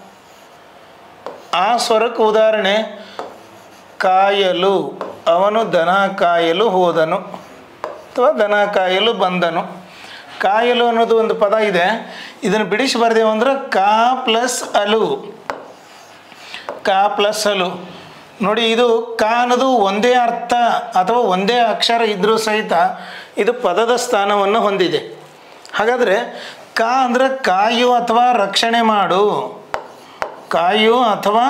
[SPEAKER 1] ಆ ಸ್ವರಕ್ಕೆ ಉದಾಹರಣೆ ಕಾಯಲು ಅವನು ದನ ಕಾಯಲು ಹೋದನು ಅಥವಾ ದನ ಕಾಯಲು ಬಂದನು ಕಾಯಲು ಅನ್ನೋದು ಒಂದು ಪದ ಇದೆ ಇದನ್ನು ಬಿಡಿಸಿ ಬರ್ದೇವು ಅಂದ್ರೆ ಕಾ ಪ್ಲಸ್ ಅಲು ಕಾ ಪ್ಲಸ್ ಅಲು ನೋಡಿ ಇದು ಕಾ ಅನ್ನೋದು ಒಂದೇ ಅರ್ಥ ಅಥವಾ ಒಂದೇ ಅಕ್ಷರ ಇದ್ದರೂ ಸಹಿತ ಇದು ಪದದ ಸ್ಥಾನವನ್ನು ಹೊಂದಿದೆ ಹಾಗಾದರೆ ಕಾ ಅಂದರೆ ಕಾಯು ಅಥವಾ ರಕ್ಷಣೆ ಮಾಡು ಕಾಯು ಅಥವಾ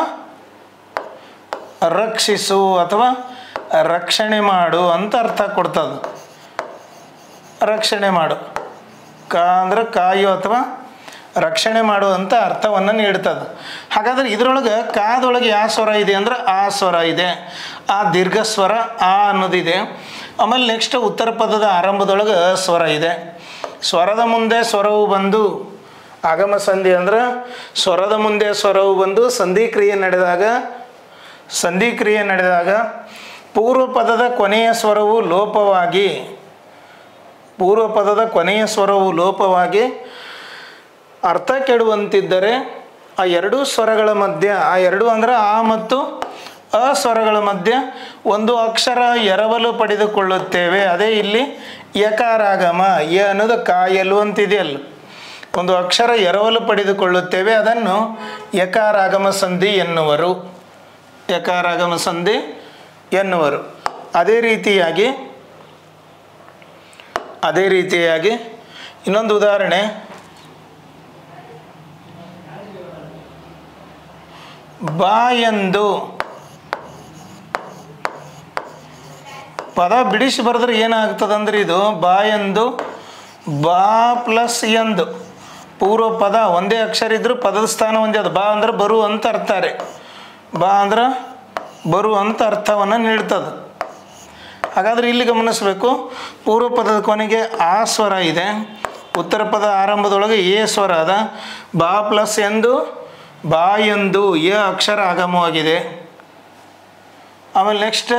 [SPEAKER 1] ರಕ್ಷಿಸು ಅಥವಾ ರಕ್ಷಣೆ ಮಾಡು ಅಂತ ಅರ್ಥ ಕೊಡ್ತದೆ ರಕ್ಷಣೆ ಮಾಡು ಕಾ ಅಂದ್ರೆ ಕಾಯು ಅಥವಾ ರಕ್ಷಣೆ ಮಾಡುವಂಥ ಅರ್ಥವನ್ನು ನೀಡ್ತದೆ ಹಾಗಾದ್ರೆ ಇದರೊಳಗೆ ಕಾದೊಳಗೆ ಯಾವ ಸ್ವರ ಇದೆ ಅಂದ್ರೆ ಆ ಸ್ವರ ಇದೆ ಆ ದೀರ್ಘ ಸ್ವರ ಆ ಅನ್ನೋದಿದೆ ಆಮೇಲೆ ನೆಕ್ಸ್ಟ್ ಉತ್ತರ ಪದದ ಆರಂಭದೊಳಗೆ ಸ್ವರ ಇದೆ ಸ್ವರದ ಮುಂದೆ ಸ್ವರವು ಬಂದು ಆಗಮ ಸಂಧಿ ಅಂದ್ರೆ ಸ್ವರದ ಮುಂದೆ ಸ್ವರವು ಬಂದು ಸಂಧಿ ಕ್ರಿಯೆ ನಡೆದಾಗ ಸಂಧಿ ಕ್ರಿಯೆ ನಡೆದಾಗ ಪೂರ್ವ ಪದದ ಕೊನೆಯ ಸ್ವರವು ಲೋಪವಾಗಿ ಪೂರ್ವ ಪದದ ಕೊನೆಯ ಸ್ವರವು ಲೋಪವಾಗಿ ಅರ್ಥ ಕೆಡುವಂತಿದ್ದರೆ ಆ ಎರಡೂ ಸ್ವರಗಳ ಮಧ್ಯ ಆ ಎರಡು ಅಂದ್ರೆ ಆ ಮತ್ತು ಅ ಸ್ವರಗಳ ಮಧ್ಯ ಒಂದು ಅಕ್ಷರ ಎರವಲು ಪಡೆದುಕೊಳ್ಳುತ್ತೇವೆ ಅದೇ ಇಲ್ಲಿ ಯಕಾರಾಗಮ ಯ ಅನ್ನೋದು ಕಾಯಲು ಅಂತಿದೆಯಲ್ಲ ಒಂದು ಅಕ್ಷರ ಎರವಲು ಪಡೆದುಕೊಳ್ಳುತ್ತೇವೆ ಅದನ್ನು ಯಕಾರಾಗಮ ಸಂಧಿ ಎನ್ನುವರು ಯಕಾರಾಗಮ ಸಂಧಿ ಎನ್ನುವರು ಅದೇ ರೀತಿಯಾಗಿ ಅದೇ ರೀತಿಯಾಗಿ ಇನ್ನೊಂದು ಉದಾಹರಣೆ ಬಾಯಂದು ಪದ ಬಿಡಿಸಿ ಬರೆದ್ರೆ ಏನಾಗ್ತದಂದ್ರೆ ಇದು ಬಾಯಂದು ಬಾ ಪ್ಲಸ್ ಎಂದು ಪೂರ್ವ ಪದ ಒಂದೇ ಅಕ್ಷರ ಇದ್ದರೂ ಪದದ ಸ್ಥಾನ ಒಂದೇ ಅದು ಬಾ ಅಂದ್ರೆ ಬರು ಅಂತ ಅರ್ತಾರೆ ಬಾ ಅಂದ್ರೆ ಬರು ಅಂತ ಅರ್ಥವನ್ನು ನೀಡ್ತದೆ ಹಾಗಾದ್ರೆ ಇಲ್ಲಿ ಗಮನಿಸಬೇಕು ಪೂರ್ವ ಪದದ ಕೊನೆಗೆ ಆ ಸ್ವರ ಇದೆ ಉತ್ತರ ಪದ ಆರಂಭದೊಳಗೆ ಎ ಸ್ವರ ಅದ ಬಾ ಪ್ಲಸ್ ಎಂದು ಬಾ ಎಂದು ಎ ಅಕ್ಷರ ಆಗಮವಾಗಿದೆ ಆಮೇಲೆ ನೆಕ್ಸ್ಟ್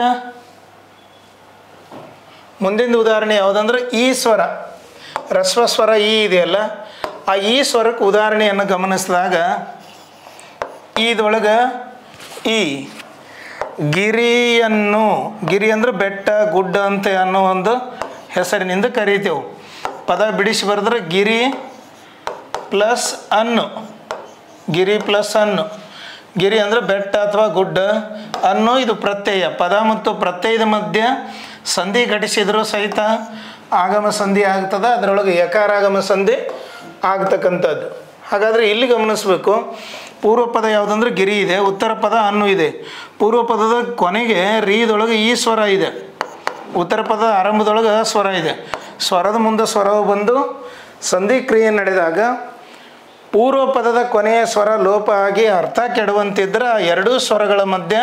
[SPEAKER 1] ಮುಂದಿನ ಉದಾಹರಣೆ ಯಾವುದಂದ್ರೆ ಈ ಸ್ವರ ರಸ್ವ ಸ್ವರ ಈ ಇದೆಯಲ್ಲ ಆ ಈ ಸ್ವರಕ್ಕೆ ಉದಾಹರಣೆಯನ್ನು ಗಮನಿಸಿದಾಗ ಈದೊಳಗೆ ಈ ಗಿರಿಯನ್ನು ಗಿರಿ ಅಂದರೆ ಬೆಟ್ಟ ಗುಡ್ಡ ಅಂತ ಅನ್ನೋ ಒಂದು ಹೆಸರಿನಿಂದ ಕರೀತೇವೆ ಪದ ಬಿಡಿಸಿ ಬರೆದ್ರೆ ಗಿರಿ ಪ್ಲಸ್ ಅನ್ನು ಗಿರಿ ಪ್ಲಸ್ ಅನ್ನು ಗಿರಿ ಅಂದರೆ ಬೆಟ್ಟ ಅಥವಾ ಗುಡ್ಡ ಅನ್ನು ಇದು ಪ್ರತ್ಯಯ ಪದ ಮತ್ತು ಪ್ರತ್ಯಯದ ಮಧ್ಯೆ ಸಂಧಿ ಘಟಿಸಿದರೂ ಸಹಿತ ಆಗಮ ಸಂಧಿ ಆಗ್ತದೆ ಅದರೊಳಗೆ ಯಕಾರಾಗಮ ಸಂಧಿ ಆಗ್ತಕ್ಕಂಥದ್ದು ಹಾಗಾದರೆ ಇಲ್ಲಿ ಗಮನಿಸಬೇಕು ಪೂರ್ವ ಪದ ಯಾವುದಂದ್ರೆ ಗಿರಿ ಇದೆ ಉತ್ತರ ಪದ ಅನ್ನು ಇದೆ ಪೂರ್ವ ಪದದ ಕೊನೆಗೆ ರೀದೊಳಗೆ ಈ ಸ್ವರ ಇದೆ ಉತ್ತರ ಪದದ ಆರಂಭದೊಳಗೆ ಸ್ವರ ಇದೆ ಸ್ವರದ ಮುಂದೆ ಸ್ವರವು ಬಂದು ಸಂಧಿ ಕ್ರಿಯೆ ನಡೆದಾಗ ಪೂರ್ವ ಪದದ ಕೊನೆಯ ಸ್ವರ ಲೋಪ ಆಗಿ ಅರ್ಥ ಕೆಡುವಂತಿದ್ರೆ ಆ ಎರಡೂ ಸ್ವರಗಳ ಮಧ್ಯೆ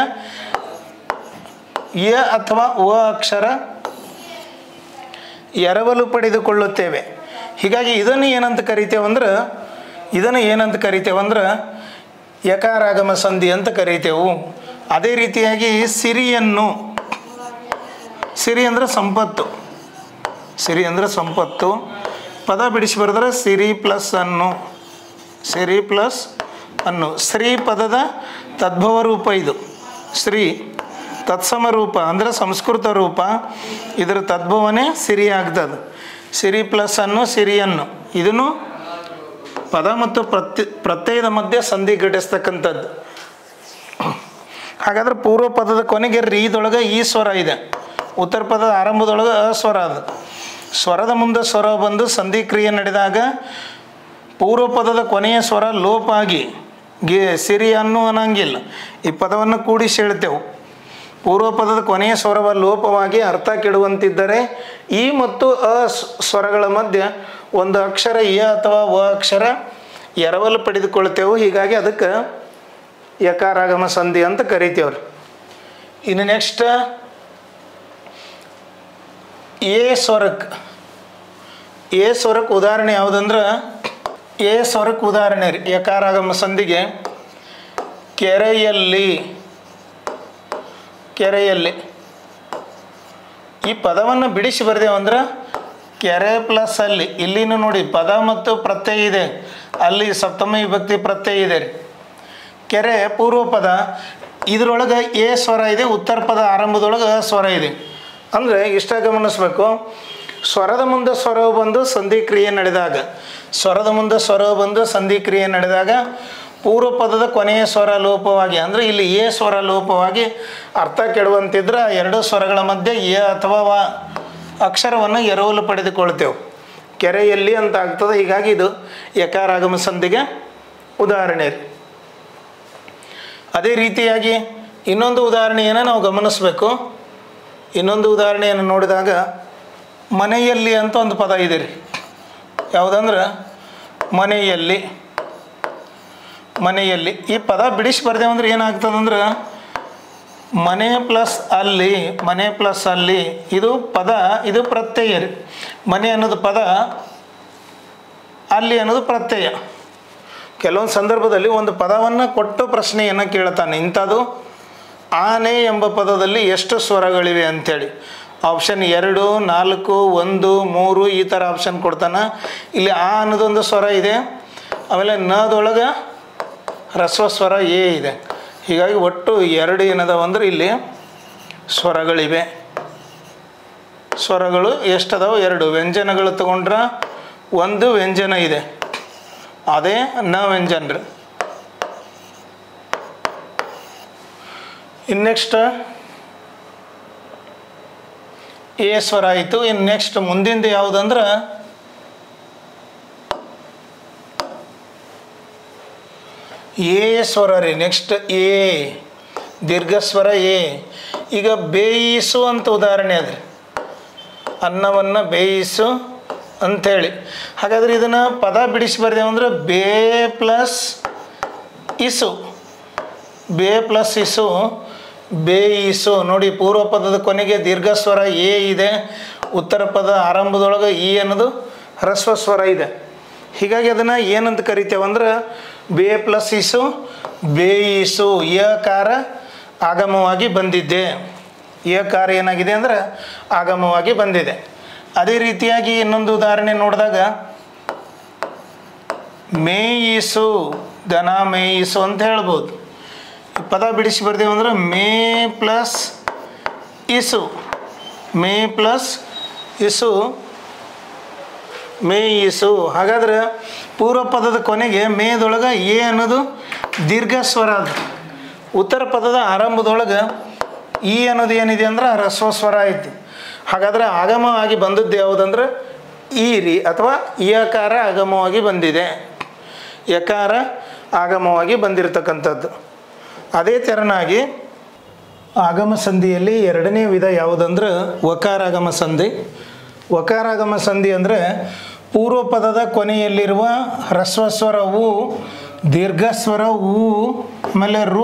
[SPEAKER 1] ಯ ಅಥವಾ ಉ ಅಕ್ಷರ ಎರವಲು ಪಡೆದುಕೊಳ್ಳುತ್ತೇವೆ ಹೀಗಾಗಿ ಇದನ್ನು ಏನಂತ ಕರಿತೇವೆ ಅಂದ್ರೆ ಇದನ್ನು ಏನಂತ ಕರಿತೇವೆ ಅಂದ್ರೆ ಯಕಾರಾಗಮ ಸಂಧಿ ಅಂತ ಕರಿತೇವು ಅದೇ ರೀತಿಯಾಗಿ ಸಿರಿಯನ್ನು ಸಿರಿ ಅಂದರೆ ಸಂಪತ್ತು ಸಿರಿ ಅಂದರೆ ಸಂಪತ್ತು ಪದ ಬಿಡಿಸಿ ಬರೆದ್ರೆ ಸಿರಿ ಪ್ಲಸ್ ಅನ್ನು ಸಿರಿ ಪ್ಲಸ್ ಅನ್ನು ಶ್ರೀ ಪದದ ತದ್ಭವ ರೂಪ ಇದು ಶ್ರೀ ತತ್ಸಮ ರೂಪ ಅಂದರೆ ಸಂಸ್ಕೃತ ರೂಪ ಇದರ ತದ್ಭವನೇ ಸಿರಿ ಆಗ್ತದೆ ಸಿರಿ ಪ್ಲಸ್ ಅನ್ನು ಸಿರಿಯನ್ನು ಇದನ್ನು ಪದ ಮತ್ತು ಪ್ರತ್ಯ ಪ್ರತ್ಯಯದ ಮಧ್ಯೆ ಸಂಧಿ ಘಟಿಸ್ತಕ್ಕಂಥದ್ದು ಹಾಗಾದ್ರೆ ಪೂರ್ವ ಪದದ ಕೊನೆಗೆ ರೀದೊಳಗೆ ಈ ಸ್ವರ ಇದೆ ಉತ್ತರ ಪದದ ಆರಂಭದೊಳಗೆ ಅಸ್ವರ ಅದು ಸ್ವರದ ಮುಂದೆ ಸ್ವರ ಬಂದು ಸಂಧಿ ಕ್ರಿಯೆ ನಡೆದಾಗ ಪೂರ್ವ ಪದದ ಕೊನೆಯ ಸ್ವರ ಲೋಪ ಆಗಿ ಗಿ ಸಿರಿ ಅನ್ನು ಅನ್ನಂಗಿಲ್ಲ ಈ ಪದವನ್ನು ಕೂಡಿಸಿ ಹೇಳ್ತೇವೆ ಪೂರ್ವ ಪದದ ಕೊನೆಯ ಸ್ವರವ ಲೋಪವಾಗಿ ಅರ್ಥ ಕೆಡುವಂತಿದ್ದರೆ ಈ ಮತ್ತು ಅ ಸ್- ಸ್ವರಗಳ ಮಧ್ಯೆ ಒಂದು ಅಕ್ಷರ ಯ ಅಥವಾ ವ ಅಕ್ಷರ ಎರವಲು ಪಡೆದುಕೊಳ್ತೇವೆ ಹೀಗಾಗಿ ಅದಕ್ಕೆ ಯಕಾರಾಗಮ ಸಂಧಿ ಅಂತ ಕರಿತೇವ್ರಿ ಇನ್ನು ನೆಕ್ಸ್ಟ್ ಎ ಸ್ವರಕ್ಕೆ ಎ ಸ್ವರಕ್ಕೆ ಉದಾಹರಣೆ ಯಾವುದಂದ್ರೆ ಎ ಸ್ವರಕ್ಕೆ ಉದಾಹರಣೆ ರೀ ಯಕಾರಾಗಮ ಸಂಧಿಗೆ ಕೆರೆಯಲ್ಲಿ ಕೆರೆಯಲ್ಲಿ ಈ ಪದವನ್ನು ಬಿಡಿಸಿ ಬರೆದೇವಂದ್ರೆ ಕೆರೆ ಪ್ಲಸ್ ಅಲ್ಲಿ ಇಲ್ಲಿನೂ ನೋಡಿ ಪದ ಮತ್ತು ಪ್ರತ್ಯಯ ಇದೆ ಅಲ್ಲಿ ಸಪ್ತಮ ವಿಭಕ್ತಿ ಪ್ರತ್ಯಯ ಇದೆ ರೀ ಕೆರೆ ಪೂರ್ವ ಪದ ಇದರೊಳಗೆ ಎ ಸ್ವರ ಇದೆ ಉತ್ತರ ಪದ ಆರಂಭದೊಳಗೆ ಅ ಸ್ವರ ಇದೆ ಅಂದರೆ ಇಷ್ಟ ಗಮನಿಸ್ಬೇಕು ಸ್ವರದ ಮುಂದೆ ಸ್ವರವು ಬಂದು ಸಂಧಿ ಕ್ರಿಯೆ ನಡೆದಾಗ ಸ್ವರದ ಮುಂದೆ ಸ್ವರವು ಬಂದು ಸಂಧಿ ಕ್ರಿಯೆ ನಡೆದಾಗ ಪೂರ್ವ ಪದದ ಕೊನೆಯ ಸ್ವರ ಲೋಪವಾಗಿ ಅಂದರೆ ಇಲ್ಲಿ ಎ ಸ್ವರ ಲೋಪವಾಗಿ ಅರ್ಥ ಕೆಡುವಂತಿದ್ರೆ ಆ ಎರಡು ಸ್ವರಗಳ ಮಧ್ಯೆ ಎ ಅಥವಾ ವ ಅಕ್ಷರವನ್ನು ಎರವಲು ಪಡೆದುಕೊಳ್ತೇವೆ ಕೆರೆಯಲ್ಲಿ ಅಂತ ಆಗ್ತದೆ ಹೀಗಾಗಿ ಇದು ಯಕಾರಾಗಮ ಸಂಧಿಗೆ ಉದಾಹರಣೆ ರೀ ಅದೇ ರೀತಿಯಾಗಿ ಇನ್ನೊಂದು ಉದಾಹರಣೆಯನ್ನು ನಾವು ಗಮನಿಸಬೇಕು ಇನ್ನೊಂದು ಉದಾಹರಣೆಯನ್ನು ನೋಡಿದಾಗ ಮನೆಯಲ್ಲಿ ಅಂತ ಒಂದು ಪದ ಇದೆ ರೀ ಯಾವುದಂದ್ರೆ ಮನೆಯಲ್ಲಿ ಮನೆಯಲ್ಲಿ ಈ ಪದ ಬಿಡಿಸಿ ಬರ್ದೇವಂದ್ರೆ ಏನಾಗ್ತದಂದ್ರೆ ಮನೆ ಪ್ಲಸ್ ಅಲ್ಲಿ ಮನೆ ಪ್ಲಸ್ ಅಲ್ಲಿ ಇದು ಪದ ಇದು ಪ್ರತ್ಯಯ ರೀ ಮನೆ ಅನ್ನೋದು ಪದ ಅಲ್ಲಿ ಅನ್ನೋದು ಪ್ರತ್ಯಯ ಕೆಲವೊಂದು ಸಂದರ್ಭದಲ್ಲಿ ಒಂದು ಪದವನ್ನು ಕೊಟ್ಟು ಪ್ರಶ್ನೆಯನ್ನು ಕೇಳ್ತಾನೆ ಇಂಥದ್ದು ಆನೆ ಎಂಬ ಪದದಲ್ಲಿ ಎಷ್ಟು ಸ್ವರಗಳಿವೆ ಅಂಥೇಳಿ ಆಪ್ಷನ್ ಎರಡು ನಾಲ್ಕು ಒಂದು ಮೂರು ಈ ಥರ ಆಪ್ಷನ್ ಕೊಡ್ತಾನೆ ಇಲ್ಲಿ ಆ ಅನ್ನೋದೊಂದು ಸ್ವರ ಇದೆ ಆಮೇಲೆ ನದೊಳಗೆ ಹ್ರಸ್ವ ಸ್ವರ ಎ ಇದೆ ಹೀಗಾಗಿ ಒಟ್ಟು ಎರಡು ಏನದಾವ ಅಂದ್ರೆ ಇಲ್ಲಿ ಸ್ವರಗಳಿವೆ ಸ್ವರಗಳು ಎಷ್ಟದಾವ ಎರಡು ವ್ಯಂಜನಗಳು ತಗೊಂಡ್ರೆ ಒಂದು ವ್ಯಂಜನ ಇದೆ ಅದೇ ನ ವ್ಯಂಜನ ರೀ ಇನ್ನು ನೆಕ್ಸ್ಟ್ ಎ ಸ್ವರ ಆಯಿತು ಇನ್ನು ನೆಕ್ಸ್ಟ್ ಮುಂದಿಂದು ಯಾವುದಂದ್ರೆ ಎ ಸ್ವರ ರೀ ನೆಕ್ಸ್ಟ್ ಎ ದೀರ್ಘಸ್ವರ ಎ ಈಗ ಬೇಯಿಸು ಅಂತ ಉದಾಹರಣೆ ಅದ್ರಿ ಅನ್ನವನ್ನು ಬೇಯಿಸು ಅಂಥೇಳಿ ಹಾಗಾದ್ರೆ ಇದನ್ನು ಪದ ಬಿಡಿಸಿ ಬರ್ದೇವಂದ್ರೆ ಬೇ ಪ್ಲಸ್ ಇಸು ಬೇ ಪ್ಲಸ್ ಇಸು ಬೇಯಿಸು ನೋಡಿ ಪೂರ್ವ ಪದದ ಕೊನೆಗೆ ದೀರ್ಘಸ್ವರ ಎ ಇದೆ ಉತ್ತರ ಪದ ಆರಂಭದೊಳಗೆ ಇ ಅನ್ನೋದು ಹ್ರಸ್ವ ಸ್ವರ ಇದೆ ಹೀಗಾಗಿ ಅದನ್ನು ಏನಂತ ಕರಿತೇವಂದ್ರೆ ಬೇ ಪ್ಲಸ್ ಇಸು ಬೇಯಿಸು ಯಕಾರ ಆಗಮವಾಗಿ ಬಂದಿದ್ದೆ ಯಕಾರ ಏನಾಗಿದೆ ಅಂದ್ರೆ ಆಗಮವಾಗಿ ಬಂದಿದೆ ಅದೇ ರೀತಿಯಾಗಿ ಇನ್ನೊಂದು ಉದಾಹರಣೆ ನೋಡಿದಾಗ ಮೇಯಿಸು ದನ ಮೇಯಿಸು ಅಂತ ಹೇಳ್ಬೋದು ಈ ಪದ ಬಿಡಿಸಿ ಬರ್ದೇವು ಅಂದ್ರೆ ಮೇ ಪ್ಲಸ್ ಇಸು ಮೇ ಪ್ಲಸ್ ಇಸು ಮೇ ಇಸು ಹಾಗಾದ್ರೆ ಪೂರ್ವ ಪದದ ಕೊನೆಗೆ ಮೇದೊಳಗೆ ಎ ಅನ್ನೋದು ದೀರ್ಘ ಸ್ವರ ಅದು ಉತ್ತರ ಪದದ ಆರಂಭದೊಳಗೆ ಈ ಅನ್ನೋದು ಏನಿದೆ ಅಂದ್ರೆ ಹ್ರಸ್ವ ಸ್ವರ ಐತಿ ಹಾಗಾದ್ರೆ ಆಗಮವಾಗಿ ಬಂದದ್ದು ಯಾವುದಂದ್ರೆ ಈ ರೀ ಅಥವಾ ಯಕಾರ ಆಗಮವಾಗಿ ಬಂದಿದೆ ಯಕಾರ ಆಗಮವಾಗಿ ಬಂದಿರತಕ್ಕಂಥದ್ದು ಅದೇ ತೆರನಾಗಿ ಆಗಮ ಸಂಧಿಯಲ್ಲಿ ಎರಡನೇ ವಿಧ ಯಾವುದಂದ್ರೆ ವಕಾರಾಗಮ ಸಂಧಿ ವಕಾರಾಗಮ ಸಂಧಿ ಅಂದರೆ ಪೂರ್ವ ಪದದ ಕೊನೆಯಲ್ಲಿರುವ ಹ್ರಸ್ವಸ್ವರ ಉ ದೀರ್ಘಸ್ವರ ಉ ಆಮೇಲೆ ರು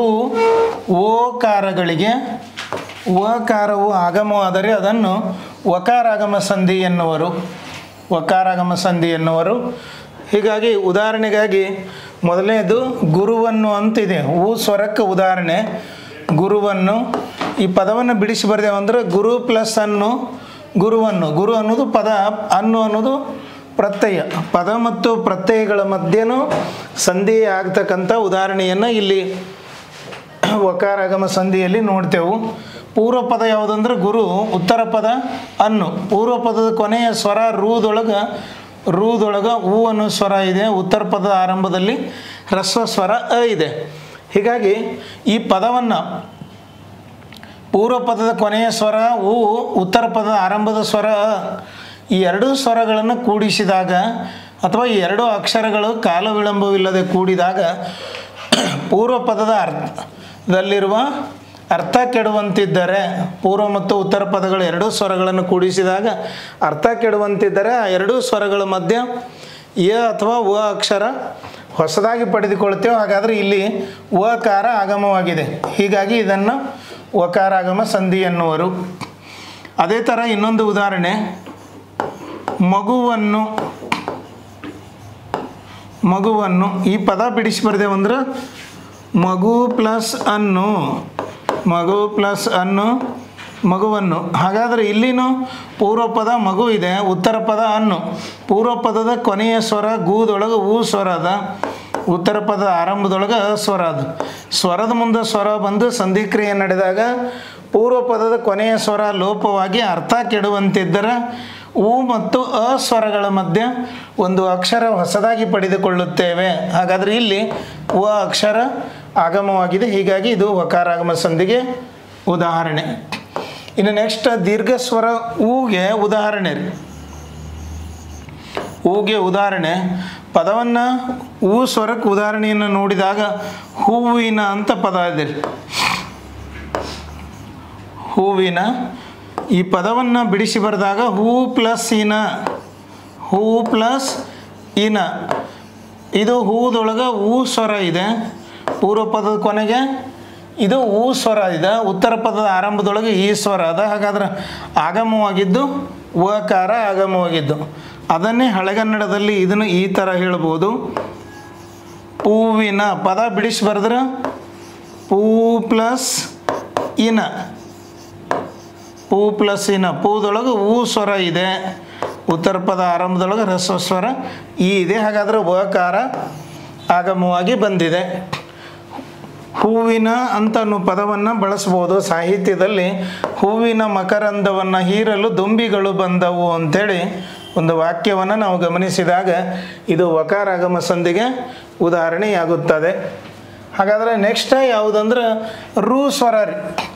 [SPEAKER 1] ಓಕಾರಗಳಿಗೆ ವಕಾರವು ಆಗಮವಾದರೆ ಅದನ್ನು ವಕಾರಾಗಮ ಸಂಧಿ ಎನ್ನುವರು ವಕಾರಾಗಮ ಸಂಧಿ ಎನ್ನುವರು ಹೀಗಾಗಿ ಉದಾಹರಣೆಗಾಗಿ ಮೊದಲನೇದು ಗುರುವನ್ನು ಅಂತಿದೆ ಹೂ ಸ್ವರಕ್ಕೆ ಉದಾಹರಣೆ ಗುರುವನ್ನು ಈ ಪದವನ್ನು ಬಿಡಿಸಿ ಬರ್ದೇವು ಅಂದ್ರೆ ಗುರು ಪ್ಲಸ್ ಅನ್ನು ಗುರುವನ್ನು ಗುರು ಅನ್ನೋದು ಪದ ಅನ್ನು ಅನ್ನೋದು ಪ್ರತ್ಯಯ ಪದ ಮತ್ತು ಪ್ರತ್ಯಯಗಳ ಮಧ್ಯೆನೂ ಸಂಧಿ ಆಗ್ತಕ್ಕಂಥ ಉದಾಹರಣೆಯನ್ನು ಇಲ್ಲಿ ವಕಾರಾಗಮ ಸಂಧಿಯಲ್ಲಿ ನೋಡ್ತೇವೆ ಪೂರ್ವ ಪದ ಯಾವುದಂದ್ರೆ ಗುರು ಉತ್ತರ ಪದ ಅನ್ನು ಪೂರ್ವ ಪದದ ಕೊನೆಯ ಸ್ವರ ರೂದೊಳಗೆ ರೂದೊಳಗೆ ಹೂ ಅನ್ನೋ ಸ್ವರ ಇದೆ ಉತ್ತರ ಪದದ ಆರಂಭದಲ್ಲಿ ಹ್ರಸ್ವ ಸ್ವರ ಅ ಇದೆ ಹೀಗಾಗಿ ಈ ಪದವನ್ನು ಪೂರ್ವ ಪದದ ಕೊನೆಯ ಸ್ವರ ಉ ಉತ್ತರ ಪದದ ಆರಂಭದ ಸ್ವರ ಅ. ಈ ಎರಡೂ ಸ್ವರಗಳನ್ನು ಕೂಡಿಸಿದಾಗ ಅಥವಾ ಈ ಎರಡೂ ಅಕ್ಷರಗಳು ಕಾಲ ವಿಳಂಬವಿಲ್ಲದೆ ಕೂಡಿದಾಗ ಪೂರ್ವ ಪದದ ಅರ್ಥದಲ್ಲಿರುವ ಅರ್ಥ ಕೆಡುವಂತಿದ್ದರೆ ಪೂರ್ವ ಮತ್ತು ಉತ್ತರ ಪದಗಳು ಎರಡೂ ಸ್ವರಗಳನ್ನು ಕೂಡಿಸಿದಾಗ ಅರ್ಥ ಕೆಡುವಂತಿದ್ದರೆ ಆ ಎರಡೂ ಸ್ವರಗಳ ಮಧ್ಯ ಯ ಅಥವಾ ವ ಅಕ್ಷರ ಹೊಸದಾಗಿ ಪಡೆದುಕೊಳ್ತೇವೆ ಹಾಗಾದರೆ ಇಲ್ಲಿ ವಕಾರ ಆಗಮವಾಗಿದೆ ಹೀಗಾಗಿ ಇದನ್ನು ವಕಾರಾಗಮ ಸಂಧಿ ಎನ್ನುವರು ಅದೇ ಥರ ಇನ್ನೊಂದು ಉದಾಹರಣೆ ಮಗುವನ್ನು ಮಗುವನ್ನು ಈ ಪದ ಬಿಡಿಸಿ ಬರ್ದೇವಂದ್ರೆ ಮಗು ಪ್ಲಸ್ ಅನ್ನು ಮಗು ಪ್ಲಸ್ ಅನ್ನು ಮಗುವನ್ನು ಹಾಗಾದರೆ ಇಲ್ಲಿನೂ ಪೂರ್ವ ಪದ ಮಗು ಇದೆ ಉತ್ತರ ಪದ ಅನ್ನು ಪೂರ್ವ ಪದದ ಕೊನೆಯ ಸ್ವರ ಗೂದೊಳಗೆ ಹೂ ಸ್ವರ ಅದ ಉತ್ತರ ಪದದ ಆರಂಭದೊಳಗೆ ಅ ಸ್ವರ ಅದು ಸ್ವರದ ಮುಂದೆ ಸ್ವರ ಬಂದು ಸಂಧಿಕ್ರಿಯೆ ನಡೆದಾಗ ಪೂರ್ವ ಪದದ ಕೊನೆಯ ಸ್ವರ ಲೋಪವಾಗಿ ಅರ್ಥ ಕೆಡುವಂತಿದ್ದರೆ ಉ ಮತ್ತು ಅ ಸ್ವರಗಳ ಮಧ್ಯೆ ಒಂದು ಅಕ್ಷರ ಹೊಸದಾಗಿ ಪಡೆದುಕೊಳ್ಳುತ್ತೇವೆ ಹಾಗಾದರೆ ಇಲ್ಲಿ ವ ಅಕ್ಷರ ಆಗಮವಾಗಿದೆ ಹೀಗಾಗಿ ಇದು ವಕಾರಾಗಮ ಸಂಧಿಗೆ ಉದಾಹರಣೆ ಇನ್ನು ನೆಕ್ಸ್ಟ್ ದೀರ್ಘ ಸ್ವರ ಊಗೆ ಉದಾಹರಣೆ ರೀ ಹೂಗೆ ಉದಾಹರಣೆ ಪದವನ್ನು ಹೂ ಸ್ವರಕ್ಕೆ ಉದಾಹರಣೆಯನ್ನು ನೋಡಿದಾಗ ಹೂವಿನ ಅಂತ ಪದ ಇದೆ ರೀ. ಹೂವಿನ ಈ ಪದವನ್ನು ಬಿಡಿಸಿ ಬರೆದಾಗ ಹೂ ಪ್ಲಸ್ ಇನ ಹೂ ಪ್ಲಸ್ ಇನ ಇದು ಹೂದೊಳಗೆ ಹೂ ಸ್ವರ ಇದೆ ಪೂರ್ವ ಪದದ ಕೊನೆಗೆ ಇದು ಹೂ ಸ್ವರ ಇದೆ ಉತ್ತರ ಪದದ ಆರಂಭದೊಳಗೆ ಈ ಸ್ವರ ಅದ ಹಾಗಾದ್ರೆ ಆಗಮವಾಗಿದ್ದು ವಕಾರ ಆಗಮವಾಗಿದ್ದು ಅದನ್ನೇ ಹಳೆಗನ್ನಡದಲ್ಲಿ ಇದನ್ನು ಈ ಥರ ಹೇಳ್ಬೋದು ಹೂವಿನ ಪದ ಬಿಡಿಸಿ ಬರೆದ್ರೆ ಪೂ ಪ್ಲಸ್ ಇನ ಪೂ ಪ್ಲಸ್ ಇನ ಪೂದೊಳಗೆ ಹೂ ಸ್ವರ ಇದೆ ಉತ್ತರ ಪದ ಆರಂಭದೊಳಗೆ ಹ್ರಸ್ವ ಸ್ವರ ಈ ಇದೆ ಹಾಗಾದರೆ ವಕಾರ ಆಗಮವಾಗಿ ಬಂದಿದೆ ಹೂವಿನ ಅಂತ ಅನ್ನೋ ಪದವನ್ನು ಬಳಸ್ಬೋದು ಸಾಹಿತ್ಯದಲ್ಲಿ ಹೂವಿನ ಮಕರಂದವನ್ನು ಹೀರಲು ದುಂಬಿಗಳು ಬಂದವು ಅಂಥೇಳಿ ಒಂದು ವಾಕ್ಯವನ್ನು ನಾವು ಗಮನಿಸಿದಾಗ ಇದು ವಕಾರಾಗಮ ಸಂಧಿಗೆ ಉದಾಹರಣೆಯಾಗುತ್ತದೆ ಹಾಗಾದರೆ ನೆಕ್ಸ್ಟ್ ಯಾವುದಂದ್ರೆ ರೂ ಸ್ವರ ರೀ